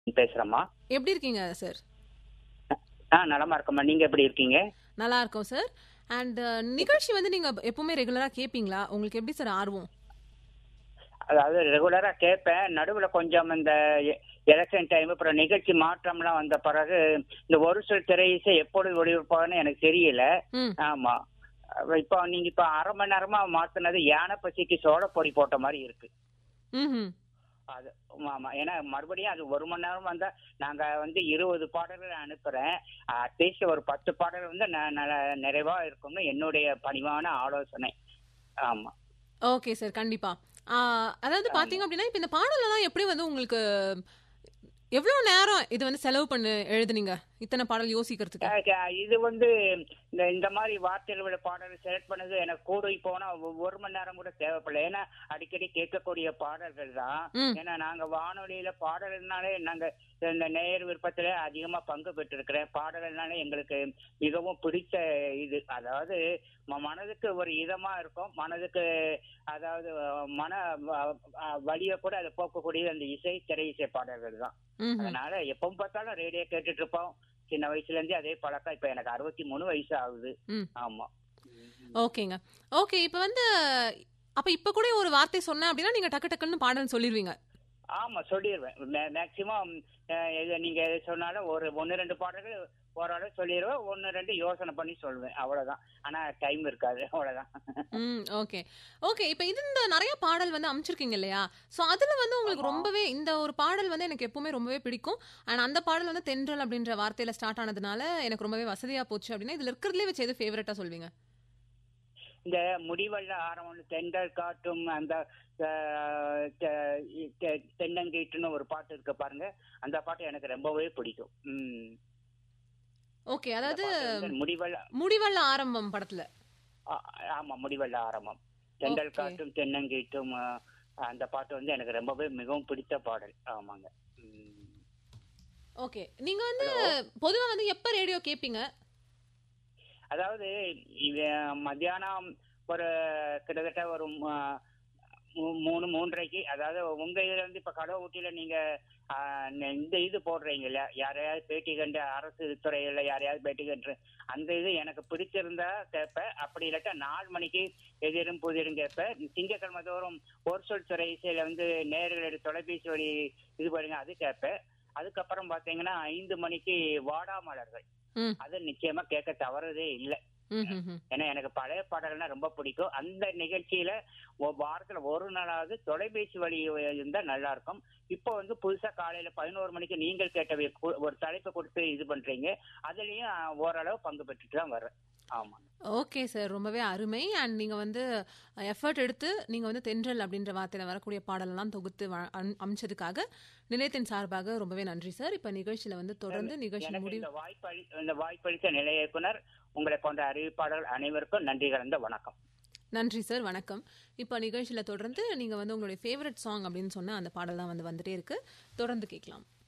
பேசுறேம்மா எப்படி இருக்கீங்க சார் ஆ நலமா இருக்கம்மா நீங்க எப்படி இருக்கீங்க நல்லா இருக்கோம் சார் அண்ட் நிகழ்ச்சி வந்து நீங்க எப்பவுமே ரெகுலரா கேப்பீங்களா உங்களுக்கு எப்படி சார் ஆர்வம் அதாவது ரெகுலரா கேட்பேன் நடுவுல கொஞ்சம் இந்த எலெக்ஷன் டைம் அப்புறம் நிகழ்ச்சி மாற்றம்லாம் வந்த பிறகு இந்த ஒரு சில திரையிசை எப்பொழுது ஒளிபரப்பாகன்னு எனக்கு தெரியல ம் ஆமா இப்போ நீங்க இப்போ அரை மணி நேரமா மாத்தினது யானை பசிக்கு சோள பொறி போட்ட மாதிரி இருக்கு ம் அது ஆமா ஏன்னா மறுபடியும் அது ஒரு மணி நேரம் வந்தா நாங்க வந்து இருபது பாடல்கள் அனுப்புறேன் அட்லீஸ்ட் ஒரு பத்து பாடல் வந்து ந- ந- நிறைவா இருக்கும்னு என்னுடைய பணிவான ஆலோசனை ஆமா ஓகே சார் கண்டிப்பா ஆ, அதாவது பாத்தீங்க அப்படின்னா இப்ப இந்த பாடலெல்லாம் எப்படி வந்து உங்களுக்கு எவ்வளவு நேரம் இது வந்து செலவு பண்ணு எழுதுனீங்க இத்தனை பாடல் யோசிக்கிறதுக்கு அஹ் இது வந்து இந்த இந்த மாதிரி வார்த்தைகள் உள்ள பாடலை செலக்ட் பண்ணது எனக்கு கூடி போனா ஒ- ஒரு மணி நேரம் கூட தேவைப்படல ஏன்னா அடிக்கடி கேட்கக்கூடிய பாடல்கள் தான் ம். ஏன்னா நாங்க வானொலியில பாடல்னாலே நாங்க இந்த நேயர் விருப்பத்துல அதிகமா பங்கு பெற்றிருக்கிறேன் பாடல்னாலே எங்களுக்கு மிகவும் பிடிச்ச இது அதாவது ம- மனதுக்கு ஒரு இதமா இருக்கும் மனதுக்கு அதாவது அஹ், மன வ- அஹ், வலியை கூட அதை போக்கக்கூடிய அந்த இசை திரை இசை பாடல்கள் தான் ம்ஹும். அதனால எப்பவும் பார்த்தாலும் ரேடியோ கேட்டுட்டு இருப்போம் சின்ன வயசுல இருந்தே அதே பழக்கம் இப்ப எனக்கு அறுபத்தி மூணு வயசு ஆகுது ம். ஆமா ஓகேங்க ஓகே இப்ப வந்து அப்ப இப்ப கூட ஒரு வார்த்தை சொன்னேன் அப்படின்னா நீங்க டக்கு டக்குன்னு பாடல் சொல்லிடுவீங்க ஆமா சொல்லிடுவேன் மேக்சிமம் நீங்க எது சொன்னாலும் ஒரு ஒன்னு ரெண்டு பாடல்கள் ஓரளவு சொல்லிடுவேன் ஒன்னு ரெண்டு யோசனை பண்ணி சொல்லுவேன் அவ்வளவுதான் ஆனா டைம் இருக்காது அவ்வளவுதான் ம் ஓகே ஓகே இப்போ இது இந்த நிறைய பாடல் வந்து அமைச்சிருக்கீங்க இல்லையா ஸோ அதுல வந்து உங்களுக்கு ஆமா. ரொம்பவே இந்த ஒரு பாடல் வந்து எனக்கு எப்பவுமே ரொம்பவே பிடிக்கும் அண்ட் அந்த பாடல் வந்து தென்றல் அப்படின்ற வார்த்தையில ஸ்டார்ட் ஆனதுனால எனக்கு ரொம்பவே வசதியா போச்சு அப்படின்னா இதுல இருக்கிறதுலே வச்சு எது ஃபேவரட்டா சொல்வீங்க இந்த முடிவல்ல ஆரம்பம் தென்றல் காட்டும் அந்த அஹ், தெ- தெ- தென்னங்கீட்டுன்னு ஒரு பாட்டு இருக்கு பாருங்க அந்த பாட்டு எனக்கு ரொம்பவே பிடிக்கும் ம். ஓகே அந்த அதாவது பாட்டு வந்து முடிவல்ல முடிவல்ல ஆரம்பம் படத்துல ஆ- ஆமா முடிவல்ல ஆரம்பம் தென்றல் Okay. காட்டும் தென்னங்கீட்டும் ஆ, அந்த பாட்டு வந்து எனக்கு ரொம்பவே மிகவும் பிடித்த பாடல் ஆமாங்க ம். ஓகே நீங்க வந்து Hello. பொதுவா வந்து எப்ப ரேடியோ கேப்பீங்க அதாவது இது மத்தியானம் ஒரு கிட்டத்தட்ட ஒரு ம- மூ- மூணு மூன்றரைக்கு அதாவது உங்க இதுல இருந்து இப்ப கடை ஊட்டியில நீங்க ஆ, இந்த இது போடுறீங்க இல்லையா யாரையாவது பேட்டி கண்டு அரசு துறையில யாரையாவது பேட்டி கண்டு அந்த இது எனக்கு பிடிச்சிருந்தா கேட்பேன் அப்படி இல்லாட்டா நாலு மணிக்கு எதிரும் புதிரும் கேட்பேன் திங்கக்கிழமை தோறும் ஒரு சொல் துறை இசையில வந்து நேர்களுடைய தொலைபேசி வழி இது பண்ணுங்க அது கேட்பேன் அதுக்கப்புறம் பாத்தீங்கன்னா ஐந்து மணிக்கு வாடாமலர்கள் ம். அது நிச்சயமா கேட்க தவறதே இல்லை ம், ம், ம். ஏன்னா எனக்கு பழைய பாடல்கள்னா ரொம்ப பிடிக்கும் அந்த நிகழ்ச்சியில ஒ- வாரத்துல ஒரு நாளாவது தொலைபேசி வழி இருந்தா நல்லா இருக்கும் இப்போ வந்து புதுசா காலையில பதினோரு மணிக்கு நீங்கள் கேட்டவை கு- ஒரு தலைப்பு கொடுத்து இது பண்றீங்க அதுலயும் அஹ், ஓரளவு பங்கு பெற்றுட்டு தான் வர்றேன் ஆமா ஓகே சார் ரொம்பவே அருமை அண்ட் நீங்க வந்து எஃபர்ட் எடுத்து நீங்க வந்து தென்றல் அப்படின்ற வார்த்தையில வரக்கூடிய பாடலெல்லாம் தொகுத்து வ- அம்- அமைச்சதுக்காக நிலையத்தின் சார்பாக ரொம்பவே நன்றி சார் இப்ப நிகழ்ச்சியில வந்து தொடர்ந்து நிகழ்ச்சி எனக்கு முடிவு இந்த வாய்ப்பளி இந்த வாய்ப்பளித்த நிலைய இயக்குனர் உங்களை போன்ற அறிவிப்பாளர்கள் அனைவருக்கும் நன்றி கலந்த வணக்கம் நன்றி சார் வணக்கம் இப்போ நிகழ்ச்சியில தொடர்ந்து நீங்க வந்து உங்களுடைய ஃபேவரட் சாங் அப்படின்னு சொன்ன அந்த பாடல் தான் வந்து வந்துட்டே இருக்கு தொடர்ந்து கேட்கலாம்